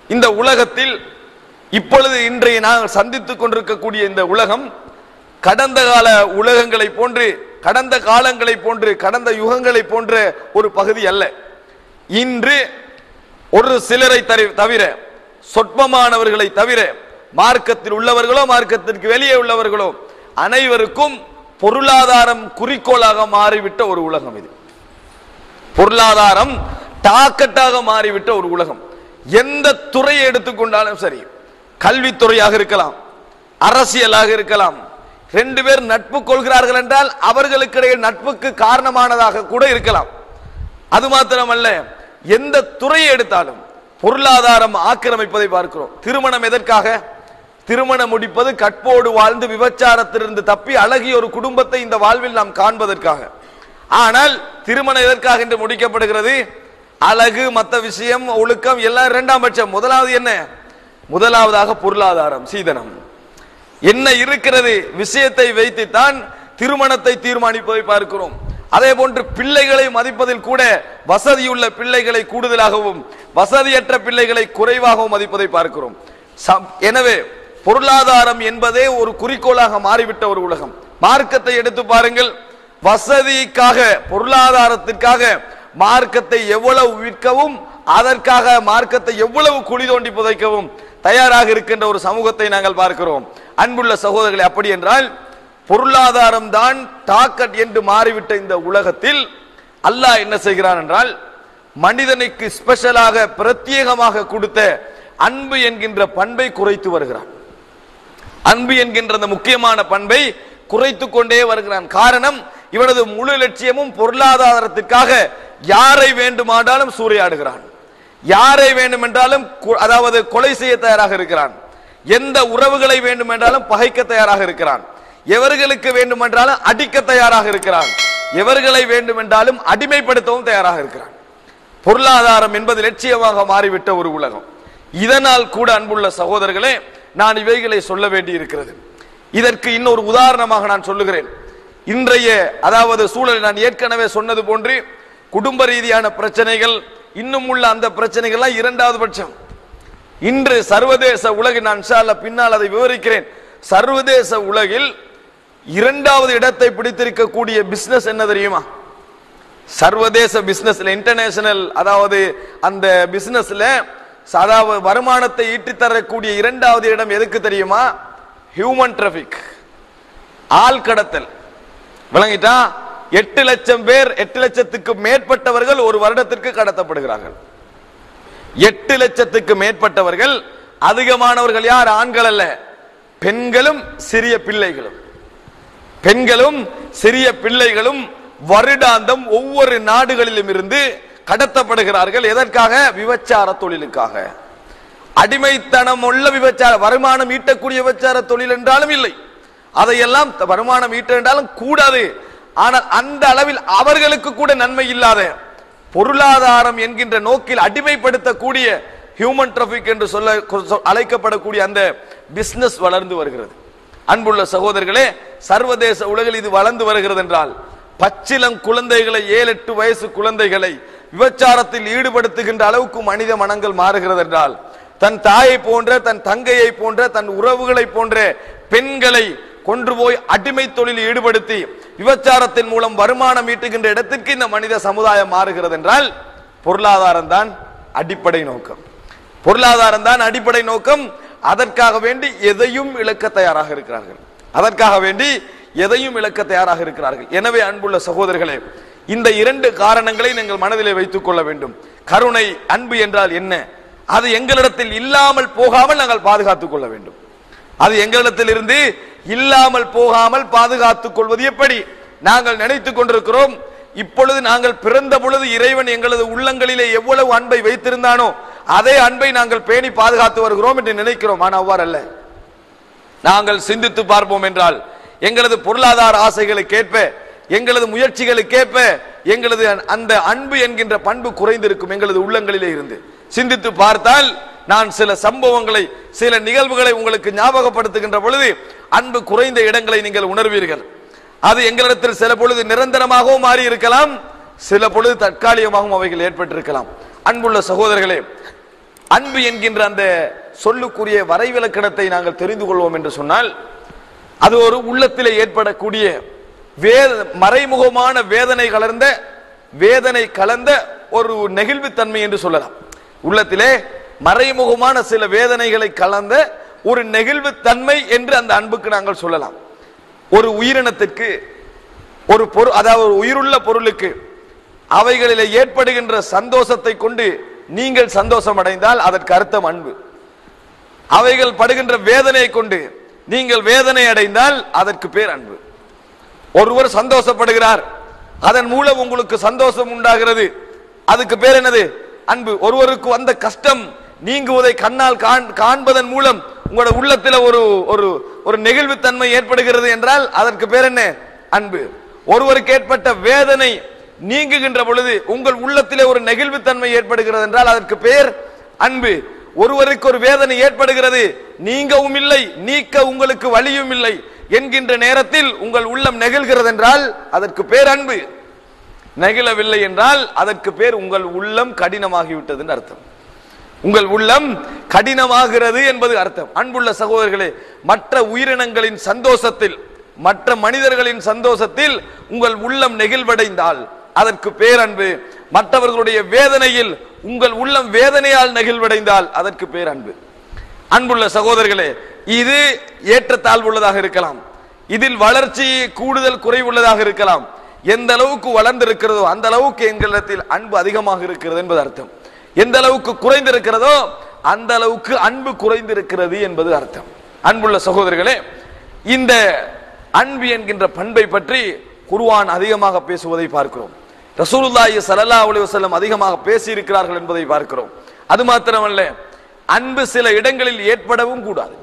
இந்த உலகத்தில் இப்பொழுது இன்றைய நாங்கள் சந்தித்துக் கொண்டிருக்கக்கூடிய இந்த உலகம் கடந்த கால உலகங்களை போன்று கடந்த காலங்களை போன்று கடந்த யுகங்களை போன்ற ஒரு பகுதி அல்ல இன்று ஒரு சிலரை தரி- தவிர சொற்பமானவர்களை தவிர மார்க்கத்தில் உள்ளவர்களோ மார்க்கத்திற்கு வெளியே உள்ளவர்களோ அனைவருக்கும் பொருளாதாரம் குறிக்கோளாக மாறிவிட்ட ஒரு உலகம் இது பொருளாதாரம் டாக்கெட்டாக மாறிவிட்ட ஒரு உலகம் எந்த துறையை எடுத்துக்கொண்டாலும் சரி கல்வித்துறையாக இருக்கலாம் அரசியலாக இருக்கலாம் ரெண்டு பேர் நட்பு கொள்கிறார்கள் என்றால் அவர்களுக்கு இடையில் நட்புக்கு காரணமானதாக கூட இருக்கலாம் அது மாத்திரமல்ல எந்த துறையை எடுத்தாலும் பொருளாதாரம் ஆக்கிரமிப்பதை பார்க்கிறோம் திருமணம் எதற்காக திருமணம் முடிப்பது கற்போடு வாழ்ந்து விபச்சாரத்திலிருந்து தப்பி அழகிய ஒரு குடும்பத்தை இந்த வாழ்வில் நாம் காண்பதற்காக ஆனால் திருமணம் எதற்காக என்று முடிக்கப்படுகிறது அழகு மத்த விஷயம் ஒழுக்கம் எல்லாம் இரண்டாம் பட்சம் முதலாவது என்ன முதலாவதாக பொருளாதாரம் சீதனம் என்ன இருக்கிறது விஷயத்தை வைத்துத்தான் திருமணத்தை தீர்மானிப்பதை பார்க்கிறோம் அதே போன்று பிள்ளைகளை மதிப்பதில் கூட வசதியுள்ள பிள்ளைகளை கூடுதலாகவும் வசதியற்ற பிள்ளைகளை குறைவாகவும் மதிப்பதை பார்க்கிறோம் சம்- எனவே பொருளாதாரம் என்பதே ஒரு குறிக்கோளாக மாறிவிட்ட ஒரு உலகம் மார்க்கத்தை எடுத்து பாருங்கள் வசதிக்காக பொருளாதாரத்திற்காக மார்க்கத்தை எவ்வளவு விற்கவும் அதற்காக மார்க்கத்தை எவ்வளவு குழி தோண்டி புதைக்கவும் தயாராக இருக்கின்ற ஒரு சமூகத்தை நாங்கள் பார்க்கிறோம் அன்புள்ள சகோதரர்களே அப்படி என்றால் பொருளாதாரம் தான் டாக்கட் என்று மாறிவிட்ட இந்த உலகத்தில் அல்லாஹ் என்ன செய்கிறான் என்றால் மனிதனுக்கு ஸ்பெஷலாக பிரத்யேகமாக கொடுத்த அன்பு என்கின்ற பண்பை குறைத்து வருகிறான் அன்பு என்கின்ற அந்த முக்கியமான பண்பை குறைத்து கொண்டே வருகிறான் காரணம் இவனது முழு லட்சியமும் பொருளாதாரத்திற்காக யாரை வேண்டுமானாலும் சூறையாடுகிறான் யாரை வேண்டுமென்றாலும் கு- அதாவது கொலை செய்ய தயாராக இருக்கிறான் எந்த உறவுகளை வேண்டுமென்றாலும் பகைக்க தயாராக இருக்கிறான் எவர்களுக்கு வேண்டுமென்றாலும் அடிக்க தயாராக இருக்கிறான் எவர்களை வேண்டுமென்றாலும் அடிமைப்படுத்தவும் தயாராக இருக்கிறான் பொருளாதாரம் என்பது லட்சியமாக மாறிவிட்ட ஒரு உலகம் இதனால் கூட அன்புள்ள சகோதரர்களே நான் இவைகளை சொல்ல வேண்டி இருக்கிறது இதற்கு இன்னொரு உதாரணமாக நான் சொல்லுகிறேன் இன்றைய அதாவது சூழல் நான் ஏற்கனவே சொன்னது போன்று குடும்ப ரீதியான பிரச்சனைகள் இன்னும் உள்ள அந்த பிரச்சனைகள்லாம் இரண்டாவது பட்சம் இன்று சர்வதேச உலகில் நான் இன்ஷா அல்லாஹ் பின்னால் அதை விவரிக்கிறேன் சர்வதேச உலகில் இரண்டாவது இடத்தை பிடித்திருக்கக்கூடிய பிசினஸ் என்ன தெரியுமா சர்வதேச பிசினஸ்ல இன்டர்நேஷனல் அதாவது அந்த பிசினஸ்ல அதாவது வருமானத்தை ஈட்டி தரக்கூடிய இரண்டாவது இடம் எதுக்கு தெரியுமா ஹியூமன் டிராபிக் ஆள் கடத்தல் விளங்கிட்டா எட்டு லட்சம் பேர் எட்டு லட்சத்துக்கு மேற்பட்டவர்கள் ஒரு வருடத்திற்கு கடத்தப்படுகிறார்கள் எட்டு லட்சத்துக்கு மேற்பட்டவர்கள் அதிகமானவர்கள் யார் ஆண்கள் அல்ல பெண்களும் சிறிய பிள்ளைகளும் பெண்களும் சிறிய பிள்ளைகளும் வருடாந்தம் ஒவ்வொரு நாடுகளிலும் இருந்து கடத்தப்படுகிறார்கள் எதற்காக விபச்சார தொழிலுக்காக அடிமைத்தனம் உள்ள விபச்சார வருமானம் ஈட்டக்கூடிய விபச்சார தொழில் என்றாலும் இல்லை அதையெல்லாம் த- வருமானம் ஈட்ட என்றாலும் கூடாது ஆனால் அந்த அளவில் அவர்களுக்கு கூட நன்மை இல்லாத பொருளாதாரம் என்கின்ற நோக்கில் அடிமைப்படுத்தக்கூடிய ஹியூமன் டிராபிக் என்று சொல்ல சொ- அழைக்கப்படக்கூடிய அந்த பிசினஸ் வளர்ந்து வருகிறது அன்புள்ள சகோதரர்களே சர்வதேச உலகில் இது வளர்ந்து வருகிறது என்றால் பச்சிலம் குழந்தைகளை ஏழு எட்டு வயசு குழந்தைகளை விபச்சாரத்தில் ஈடுபடுத்துகின்ற அளவுக்கு மனித மனங்கள் மாறுகிறது என்றால் தன் தாயை போன்ற தன் தங்கையை போன்ற தன் உறவுகளை போன்ற பெண்களை கொன்று போய் அடிமை தொழிலில் ஈடுபடுத்தி விபச்சாரத்தின் மூலம் வருமானம் ஈட்டுகின்ற இடத்திற்கு இந்த மனித சமுதாயம் மாறுகிறது என்றால் பொருளாதாரம் தான் அடிப்படை நோக்கம் பொருளாதாரம் தான் அடிப்படை நோக்கம் அதற்காக வேண்டி எதையும் இழக்க தயாராக இருக்கிறார்கள் அதற்காக வேண்டி எதையும் இழக்க தயாராக இருக்கிறார்கள் எனவே அன்புள்ள சகோதரர்களே இந்த இரண்டு காரணங்களை நீங்கள் மனதிலே வைத்துக் கொள்ள வேண்டும் கருணை அன்பு என்றால் என்ன அது எங்களிடத்தில் இல்லாமல் போகாமல் நாங்கள் பாதுகாத்துக் கொள்ள வேண்டும் அது எங்களிடத்தில் இருந்து இல்லாமல் போகாமல் பாதுகாத்துக் கொள்வது எப்படி நாங்கள் நினைத்துக் கொண்டிருக்கிறோம் இப்பொழுது நாங்கள் பிறந்த பொழுது இறைவன் எங்களது உள்ளங்களிலே எவ்வளவு அன்பை வைத்திருந்தானோ அதே அன்பை நாங்கள் பேணி பாதுகாத்து வருகிறோம் என்று நினைக்கிறோம் ஆனால் அவ்வாறு அல்ல நாங்கள் சிந்தித்து பார்ப்போம் என்றால் எங்களது பொருளாதார ஆசைகளுக்கேற்ப எங்களது முயற்சிகளுக்கேற்ப எங்களது அந்த அன்பு என்கின்ற பண்பு குறைந்திருக்கும் எங்களது உள்ளங்களிலே இருந்து சிந்தித்து பார்த்தால் நான் சில சம்பவங்களை சில நிகழ்வுகளை உங்களுக்கு ஞாபகப்படுத்துகின்ற பொழுது அன்பு குறைந்த இடங்களை நீங்கள் உணர்வீர்கள் அது எங்களிடத்தில் சில பொழுது நிரந்தரமாகவும் மாறி இருக்கலாம் சில பொழுது தற்காலிகமாகவும் அவைகள் ஏற்பட்டிருக்கலாம் அன்புள்ள சகோதரர்களே அன்பு என்கின்ற அந்த சொல்லுக்குரிய வரைவிலக்கணத்தை நாங்கள் தெரிந்து கொள்வோம் என்று சொன்னால் அது ஒரு உள்ளத்திலே ஏற்படக்கூடிய வேத மறைமுகமான வேதனை கலர்ந்த வேதனை கலந்த ஒரு நெகிழ்வுத்தன்மை என்று சொல்லலாம் உள்ளத்திலே மறைமுகமான சில வேதனைகளை கலந்த ஒரு நெகிழ்வுத்தன்மை என்று அந்த அன்புக்கு நாங்கள் சொல்லலாம் ஒரு உயிரினத்திற்கு ஒரு பொருள் அதாவது ஒரு உயிருள்ள பொருளுக்கு அவைகளிலே ஏற்படுகின்ற சந்தோஷத்தை கொண்டு நீங்கள் சந்தோஷம் அடைந்தால் அதற்கு அர்த்தம் அன்பு அவைகள் படுகின்ற வேதனையை கொண்டு நீங்கள் வேதனை அடைந்தால் அதற்கு பேர் அன்பு ஒருவர் சந்தோஷப்படுகிறார் அதன் மூலம் உங்களுக்கு சந்தோஷம் உண்டாகிறது அதுக்கு பேர் என்னது அன்பு ஒருவருக்கு வந்த கஷ்டம் நீங்குவதை கண்ணால் காண்- காண்பதன் மூலம் உங்களோட உள்ளத்துல ஒரு ஒரு ஒரு நெகிழ்வுத்தன்மை ஏற்படுகிறது என்றால் அதற்கு பேர் என்ன அன்பு ஒருவருக்கு ஏற்பட்ட வேதனை நீங்குகின்ற பொழுது உங்கள் உள்ளத்திலே ஒரு நெகிழ்வுத்தன்மை ஏற்படுகிறது என்றால் அதற்கு பேர் அன்பு ஒருவருக்கு ஒரு வேதனை ஏற்படுகிறது நீங்கவும் இல்லை நீக்க உங்களுக்கு வழியும் இல்லை என்கின்ற நேரத்தில் உங்கள் உள்ளம் நெகிழ்கிறது என்றால் அதற்கு பேர் அன்பு நெகிழவில்லை என்றால் அதற்கு பேர் உங்கள் உள்ளம் கடினமாகிவிட்டது என்று அர்த்தம் உங்கள் உள்ளம் கடினமாகிறது என்பது அர்த்தம் அன்புள்ள சகோதரர்களே மற்ற உயிரினங்களின் சந்தோஷத்தில் மற்ற மனிதர்களின் சந்தோஷத்தில் உங்கள் உள்ளம் நெகிழ்வடைந்தால் அதற்கு பேரன்பு மற்றவர்களுடைய வேதனையில் உங்கள் உள்ளம் வேதனையால் நெகிழ்வடைந்தால் அதற்கு பேரன்பு அன்புள்ள சகோதரர்களே இது ஏற்றத்தாழ்வுள்ளதாக இருக்கலாம் இதில் வளர்ச்சி கூடுதல் குறைவுள்ளதாக இருக்கலாம் எந்த அளவுக்கு வளர்ந்திருக்கிறதோ அந்த அளவுக்கு எங்களிடத்தில் அன்பு அதிகமாக இருக்கிறது என்பது அர்த்தம் எந்த அளவுக்கு குறைந்திருக்கிறதோ அந்த அளவுக்கு அன்பு குறைந்திருக்கிறது என்பது அர்த்தம் அன்புள்ள சகோதரர்களே இந்த அன்பு என்கின்ற பண்பை பற்றி குர்ஆன் அதிகமாக பேசுவதை பார்க்கிறோம் ரசூலுல்லாஹி ஸல்லல்லாஹு அலைஹி வஸல்லம் அதிகமாக பேசி இருக்கிறார்கள் என்பதை பார்க்கிறோம் அது மாத்திரமல்ல அன்பு சில இடங்களில் ஏற்படவும் கூடாது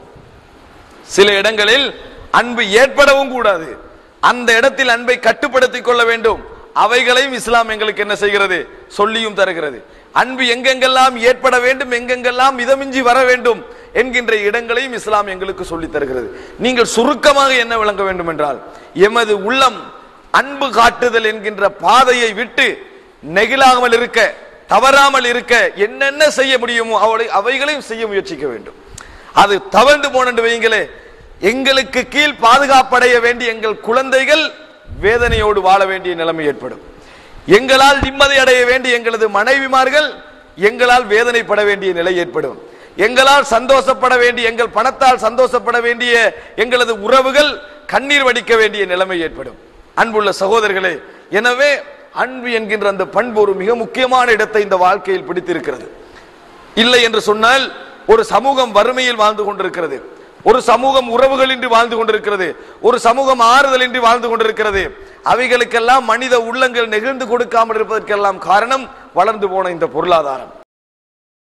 சில இடங்களில் அன்பு ஏற்படவும் கூடாது அந்த இடத்தில் அன்பை கட்டுப்படுத்திக் கொள்ள வேண்டும் அவைகளையும் இஸ்லாம் எங்களுக்கு என்ன செய்கிறது சொல்லியும் தருகிறது அன்பு எங்கெங்கெல்லாம் ஏற்பட வேண்டும் எங்கெங்கெல்லாம் மிதமிஞ்சி வர வேண்டும் என்கின்ற இடங்களையும் இஸ்லாம் எங்களுக்கு சொல்லித் தருகிறது நீங்கள் சுருக்கமாக என்ன விளங்க வேண்டும் என்றால் எமது உள்ளம் அன்பு காட்டுதல் என்கின்ற பாதையை விட்டு நெகிழாமல் இருக்க தவறாமல் இருக்க என்னென்ன செய்ய முடியுமோ அவளை அவைகளையும் செய்ய முயற்சிக்க வேண்டும் அது தவழ்ந்து போனன்று வைங்களே எங்களுக்கு கீழ் பாதுகாப்படைய வேண்டிய எங்கள் குழந்தைகள் வேதனையோடு வாழ வேண்டிய நிலைமை ஏற்படும் எங்களால் நிம்மதி அடைய வேண்டிய எங்களது மனைவிமார்கள் எங்களால் வேதனைப்பட வேண்டிய நிலை ஏற்படும் எங்களால் சந்தோஷப்பட வேண்டிய எங்கள் பணத்தால் சந்தோஷப்பட வேண்டிய எங்களது உறவுகள் கண்ணீர் வடிக்க வேண்டிய நிலைமை ஏற்படும் அன்புள்ள சகோதரர்களே எனவே அன்பு என்கின்ற அந்த பண்பு ஒரு மிக முக்கியமான இடத்தை இந்த வாழ்க்கையில் பிடித்திருக்கிறது இல்லை என்று சொன்னால் ஒரு சமூகம் வறுமையில் வாழ்ந்து கொண்டிருக்கிறது ஒரு சமூகம் உறவுகளின்றி வாழ்ந்து கொண்டிருக்கிறது ஒரு சமூகம் ஆறுதலின்றி வாழ்ந்து கொண்டிருக்கிறது அவைகளுக்கெல்லாம் மனித உள்ளங்கள் நெகிழ்ந்து கொடுக்காமல் இருப்பதற்கெல்லாம் காரணம் வளர்ந்து போன இந்த பொருளாதாரம்